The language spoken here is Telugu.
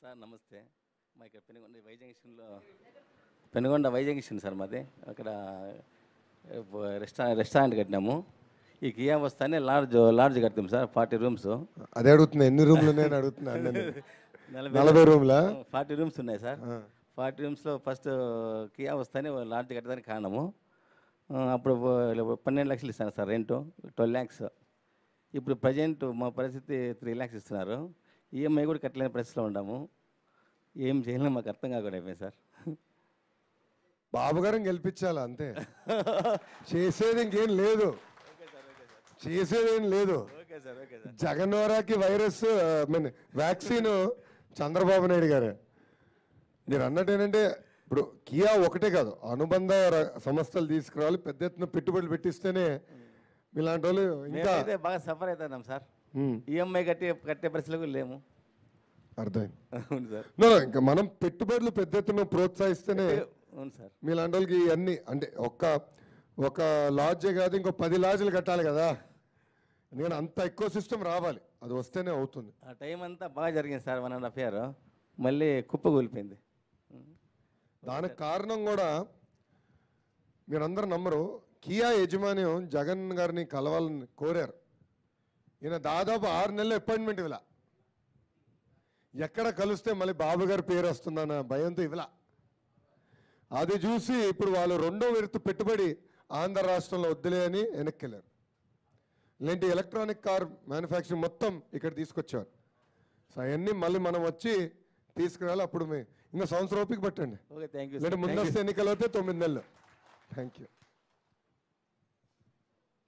సార్ నమస్తే మా ఇక్కడ పెనుగొండ వై జంక్షన్లో పెనుగొండ వై జంక్షన్ సార్ మాది అక్కడ రెస్టా రెస్టారెంట్ కట్టినాము ఈ కియా వస్తానే లాడ్జ్ లాడ్జ్ కట్టాం సార్ ఫార్టీ రూమ్స్ అదే అడుగుతున్నా ఎన్ని రూమ్లు ఉన్నాయని అడుగుతున్నా అన్నని. నలభై రూమ్లా ఫార్టీ రూమ్స్ ఉన్నాయి సార్ ఫార్టీ రూమ్స్లో ఫస్ట్ కియా వస్తానే లాడ్జ్ కట్టడానికి కారణము ఆ, అప్పుడు పన్నెండు లక్షలు ఇస్తాను సార్ రెంట్ ట్వెల్వ్ ల్యాక్స్ ఇప్పుడు ప్రజెంట్ మా పరిస్థితి త్రీ ల్యాక్స్ ఇస్తున్నారు ఈఎంఐ కూడా కట్టలేని పరిస్థితిలో ఉన్నాము ఏం చేయాలో మాకు అర్థం కాకుండా అయిపోయింది సార్ బాబు గారిని గెలిపించాలి అంతే చేసేది ఇంకేం లేదు చేసేది ఏం లేదు ఓకే సార్ ఓకే సార్ జగన్వరాకి virus mean vaccine Chandrababu Naidu గారే మీరు అన్నట్టు ఏంటంటే ఇప్పుడు కియా ఒకటే కాదు అనుబంధ ర- సంస్థలు తీసుకురావాలి పెద్ద ఎత్తున పెట్టుబడులు పెట్టిస్తేనే ఇలాంటి వాళ్ళు ఇంకా మేమైతే బాగా సఫర్ అవుతున్నాం సార్ ఉమ్, ఈఎంఐ కట్టి కట్టే పరిస్థితులు కూడా లేము అర్థమైంది అవును సార్ No, no, ఇంకా మనం పెట్టుబడులు పెద్ద ఎత్తున ప్రోత్సహిస్తేనే అవును సార్ మీలాంటి వాళ్ళకి అన్ని అంటే ఒక్క ఒక లాడ్జే కాదు ఇంకో పది లాడ్జ్లు కట్టాలి కదా ఎందుకంటే అంత ఎక్కువ సిస్టమ్ రావాలి అది వస్తేనే అవుతుంది ఆ టైం అంతా బాగా జరిగింది sir one and half year మళ్ళీ కుప్ప కూలిపోయింది దానికి కారణం కూడా మీరందరూ నమ్మరు కియా యజమాన్యం జగన్ గారిని కలవాలని కోరారు ఈయన దాదాపు ఆరు నెలలు అపాయింట్మెంట్ ఇవ్వలా ఎక్కడ కలిస్తే మళ్ళీ బాబు గారి పేరు వస్తుందన్న భయంతో ఇవ్వలా అది చూసి ఇప్పుడు వాళ్ళు రెండో విడత పెట్టుబడి ఆంధ్ర రాష్ట్రంలో వద్దులే అని వెనక్కి వెళ్ళారు ఇలాంటి ఎలక్ట్రానిక్ కార్ మ్యానుఫ్యాక్చరింగ్ మొత్తం ఇక్కడ తీసుకొచ్చారు సో అవన్నీ మళ్ళీ మనం వచ్చి తీసుకురావాలి అప్పుడు మీ ఇంకా సంవత్సరం ఓపిక పట్టండి ఓకే థ్యాంక్ యూ లేదంటే ముందస్తు ఎన్నికలు అయితే తొమ్మిది నెలలు థ్యాంక్ యూ